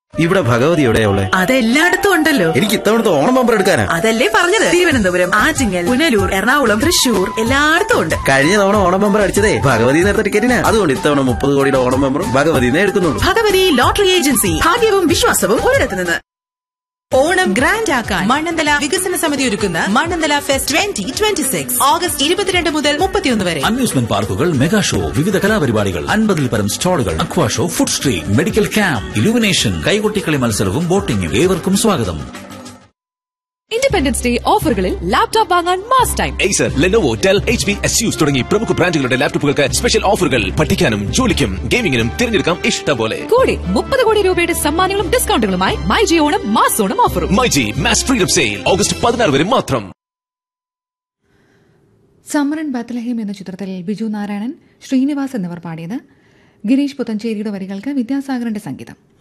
ഇവിടെ ഭഗവതി എവിടെയുള്ള അതെല്ലായിടത്തും ഉണ്ടല്ലോ എനിക്ക് ഇത്തവണത്തെ ഓണം ബമ്പർ എടുക്കാനാ അതല്ലേ പറഞ്ഞത് തിരുവനന്തപുരം ആറ്റിങ്ങൽ പുനലൂർ എറണാകുളം തൃശൂർ എല്ലായിടത്തും ഉണ്ട് കഴിഞ്ഞ തവണ ഓണം ബമ്പർ അടിച്ചതേ ഭഗവതി നേരത്തെ ടിക്കറ്റിനാ അതുകൊണ്ട് ഇത്തവണ മുപ്പത് കോടിയുടെ ഓണം ബമ്പറും ഭഗവതിനെ എടുക്കുന്നുള്ളൂ ഭഗവതി ലോട്ടറി ഏജൻസി ഭാഗ്യവും വിശ്വാസവും ഒരിടത്ത് നിന്ന് ഓണം ഗ്രാൻഡ് ആക്കാൻ മണ്ണന്തല വികസന സമിതി ഒരുക്കുന്ന Mannanthala fest twenty twenty six August ഇരുപത്തിരണ്ട് മുതൽ മുപ്പത്തിയൊന്ന് വരെ അമ്യൂസ്മെന്റ് പാർക്കുകൾ മെഗാ ഷോ വിവിധ കലാപരിപാടികൾ അൻപതിൽ പരം സ്റ്റാളുകൾ aqua show food street medical camp illumination കൈകൊട്ടിക്കളി മത്സരവും ബോട്ടിംഗും ഏവർക്കും സ്വാഗതം ഇൻഡിപെൻഡൻസ് ഡേ ഓഫറുകളിൽ ലാപ്ടോപ്പ് വാങ്ങാൻ mass time Acer Lenovo Dell H P Asus തുടങ്ങി പ്രമുഖ ബ്രാൻഡുകളുടെ ലാപ്ടോപ്പുകൾക്ക് സ്പെഷ്യൽ ഓഫറുകൾ പഠിക്കാനും ജോലിക്കും ഗെയിമിംഗിനും തിരഞ്ഞെടുക്കാം ഇഷ്ടം പോലെ കൂടെ മുപ്പത് കോടി രൂപയുടെ സമ്മാനങ്ങളും ഡിസ്കൗണ്ടുകളുമായി my G Onam mass Onam ഓഫറും myG mass freedom sale August പതിനാറ് വരെ മാത്രം സമരൻ ബത്ലഹേം എന്ന ചിത്രത്തിൽ ബിജു നാരായണൻ ശ്രീനിവാസ് എന്നിവർ പാടിയത് ഗിരീഷ് പുത്തഞ്ചേരിയുടെ വരികൾക്ക് വിദ്യാസാഗറിന്റെ സംഗീതം